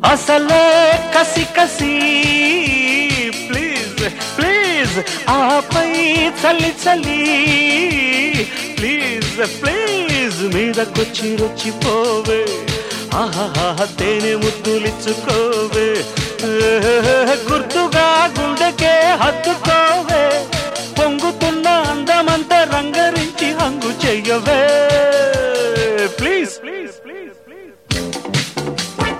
అసలే కసి కసి ప్లీజ్ ప్లీజ్ ఆపై చలి చలి ప్లీజ్ ప్లీజ్ మీదకొచ్చి రొచ్చిపోవే ఆహా తేనె ముద్దులిచ్చుకోవే గుర్తుగా గుండెకే హత్తుకోవే పొంగుతున్న అందమంతా రంగరించి హంగు చెయ్యవే ప్లీజ్ ప్లీజ్ ప్లీజ్ ప్లీజ్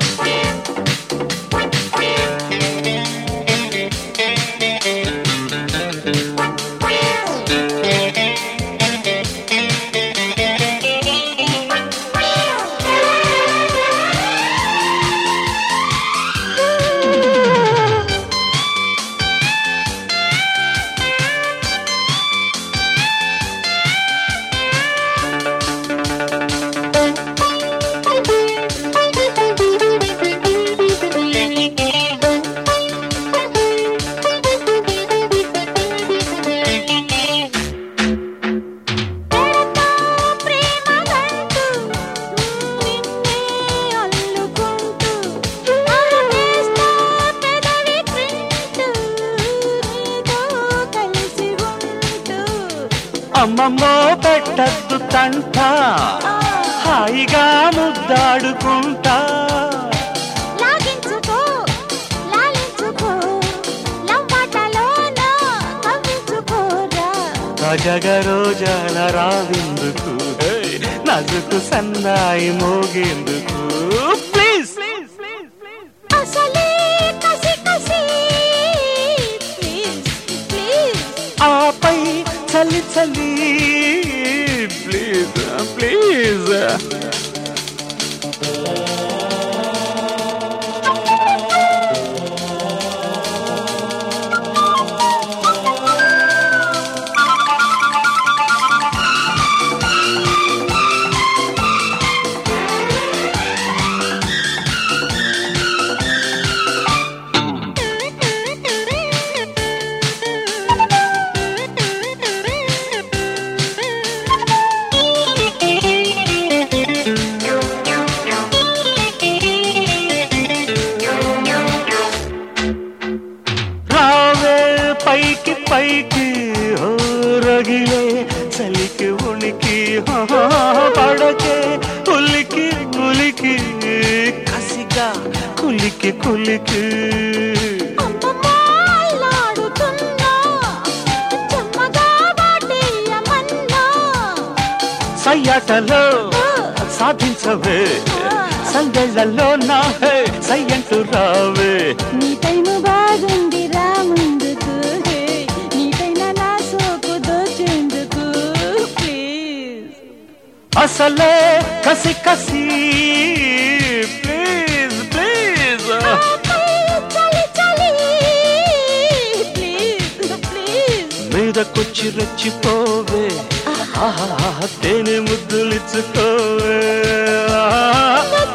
తెరతో ప్రేమగంటూ నిన్నే అల్లుకుంటూ ఆవేస్తా పెదవి క్రింటూ నీతో కలిసి ఉంటూ అమ్మమ్మో పెట్టద్దు తంట హాయిగా ముద్దాడుకుంటా లాగించుకో లాలించుకో లవ్వాటలోన కవ్వించుకోరా గజగ రోజాల రావిందుకు హే, నజుకు సన్నాయి మోగేందుకు ప్లీజ్ అసలే కసి కసి ప్లీజ్ ప్లీజ్ ఆపై చలి చలి ప్లీజ్ ప్లీజ్ రావే పైకి పైకి హో రగిలే చలికి ఉనికి హో, పడకే కులికి కులికి కసిగా కులికి కులికి అమ్మమ్మాలాడుతున్నా చెమ్మగా వాటేయమన్నా సయ్యాటలో సాధించవే సందెళ్లలో నా హే సయ్యంటూ రావే నీ టైము బాగుంది రా ముందుకు హే. నీకైనా నా సోకు దోచేందుకు ప్లీజ్ అసలే కసి కసి ప్లీజ్ ప్లీజ్ చలి చలి ప్లీజ్ ప్లీజ్ మీదకొచ్చి రెచ్చిపోవే ఆహా తేనె ముద్దులిచ్చుకోవే ఆహా.